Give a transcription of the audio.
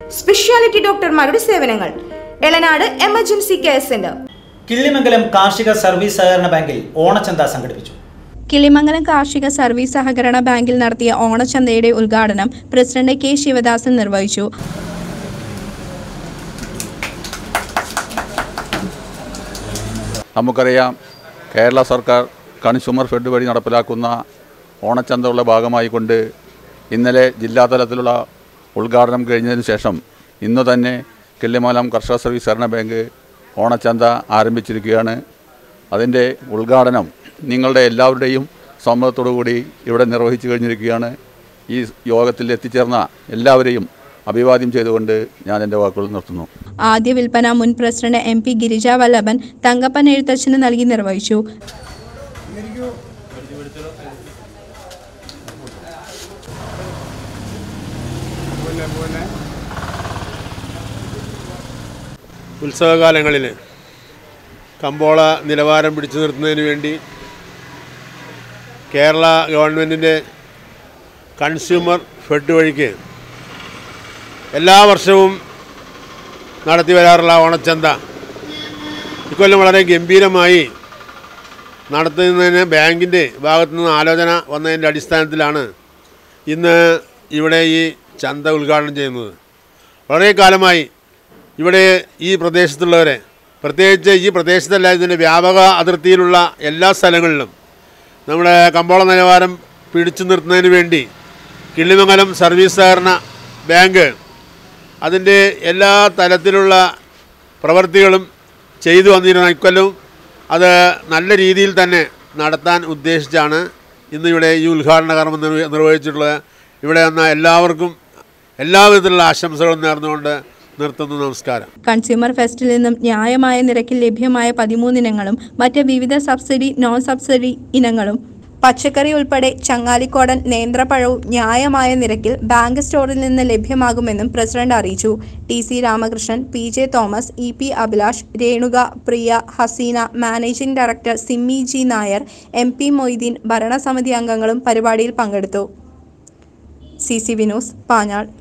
speciality ഡോക്ടർമാരുടെ സേവനങ്ങൾ Elanad emergency care centre Killimangalam കാർഷിക സർവീസ് സഹകരണ ബാങ്കിൽ ഓണച്ചന്ത സംഘടിപ്പിച്ചു കിളിമംഗലം കാർഷിക സർവീസ് സഹകരണ ബാങ്കിൽ നടത്തിയ ഓണച്ചന്തയുടെ ഉദ്ഘാടനം പ്രസിഡന്റ് കെ ശിവദാസൻ നിർവഹിച്ചു നമുക്കറിയാം കേരള സർക്കാർ കൺസ്യൂമർ ഫെഡ് വഴി നടപ്പിലാക്കുന്ന ഓണച്ചന്തയുടെ ഭാഗമായിക്കൊണ്ട് ഇന്നലെ ജില്ലാതലത്തിലുള്ള ഉദ്ഘാടനം കഴിഞ്ഞതിന് ശേഷം ഇന്ന് തന്നെ കിള്ളിമംഗലം കർഷക സർവീസ് സഹകരണ ബാങ്ക് ഓണച്ചന്ത ആരംഭിച്ചിരിക്കുകയാണ് അതിൻ്റെ ഉദ്ഘാടനം നിങ്ങളുടെ എല്ലാവരുടെയും സമ്മതത്തോടു കൂടി ഇവിടെ നിർവഹിച്ചു കഴിഞ്ഞിരിക്കുകയാണ് ഈ യോഗത്തിൽ എത്തിച്ചേർന്ന എല്ലാവരെയും അഭിവാദ്യം ചെയ്തുകൊണ്ട് ഞാൻ എൻ്റെ വാക്കുകൾ നിർത്തുന്നു ആദ്യ വിൽപ്പന മുൻ president M P Girija Vallabhan Thankappan എഴുത്തച്ഛന് നൽകി നിർവഹിച്ചു ഉത്സവകാലങ്ങളിൽ കമ്പോള നിലവാരം പിടിച്ചു നിർത്തുന്നതിന് വേണ്ടി കേരള ഗവൺമെൻറ്റിൻ്റെ കൺസ്യൂമർ ഫെഡ് വഴിക്ക് എല്ലാ വർഷവും നടത്തി വരാറുള്ള ഓണച്ചന്ത ഇക്കൊല്ലം വളരെ ഗംഭീരമായി നടത്തുന്നതിന് ബാങ്കിൻ്റെ ഭാഗത്തു നിന്ന് ആലോചന വന്നതിൻ്റെ അടിസ്ഥാനത്തിലാണ് ഇന്ന് ഇവിടെ ഈ ചന്ത ഉദ്ഘാടനം ചെയ്യുന്നത് വളരെ കാലമായി ഇവിടെ ഈ പ്രദേശത്തുള്ളവരെ പ്രത്യേകിച്ച് ഈ പ്രദേശത്തല്ല ഇതിൻ്റെ വ്യാപക അതിർത്തിയിലുള്ള എല്ലാ സ്ഥലങ്ങളിലും നമ്മുടെ കമ്പോള നിലവാരം പിടിച്ചു നിർത്തുന്നതിന് വേണ്ടി കിള്ളിമംഗലം സർവീസ് സഹകരണ ബാങ്ക് അതിൻ്റെ എല്ലാ തലത്തിലുള്ള പ്രവൃത്തികളും ചെയ്തു വന്നിരുന്ന ഇക്കൊല്ലവും അത് നല്ല രീതിയിൽ തന്നെ നടത്താൻ ഉദ്ദേശിച്ചാണ് ഇന്ന് ഇവിടെ ഈ ഉദ്ഘാടന കർമ്മം നിർവ നിർവഹിച്ചിട്ടുള്ളത് ഇവിടെ വന്ന എല്ലാവർക്കും എല്ലാവിധത്തിലുള്ള ആശംസകളും നേർന്നുകൊണ്ട് നിർത്തുന്നു നമസ്കാരം കൺസ്യൂമർ ഫെസ്റ്റിൽ നിന്നും ന്യായമായ നിരക്കിൽ ലഭ്യമായ പതിമൂന്നിനങ്ങളും മറ്റ് വിവിധ സബ്സിഡി നോൺ സബ്സിഡി ഇനങ്ങളും പച്ചക്കറി ഉൾപ്പെടെ ചങ്ങാലിക്കോടൻ നേന്ത്രപ്പഴവും ന്യായമായ നിരക്കിൽ ബാങ്ക് സ്റ്റോറിൽ നിന്ന് ലഭ്യമാകുമെന്നും പ്രസിഡന്റ് അറിയിച്ചു T C Ramakrishnan P J Thomas E P Abhilash Renuka Priya Haseena managing director Simmy G Nair M P Moideen ഭരണസമിതി അംഗങ്ങളും പരിപാടിയിൽ പങ്കെടുത്തു സി സി വിനോസ് പാഞ്ഞാൾ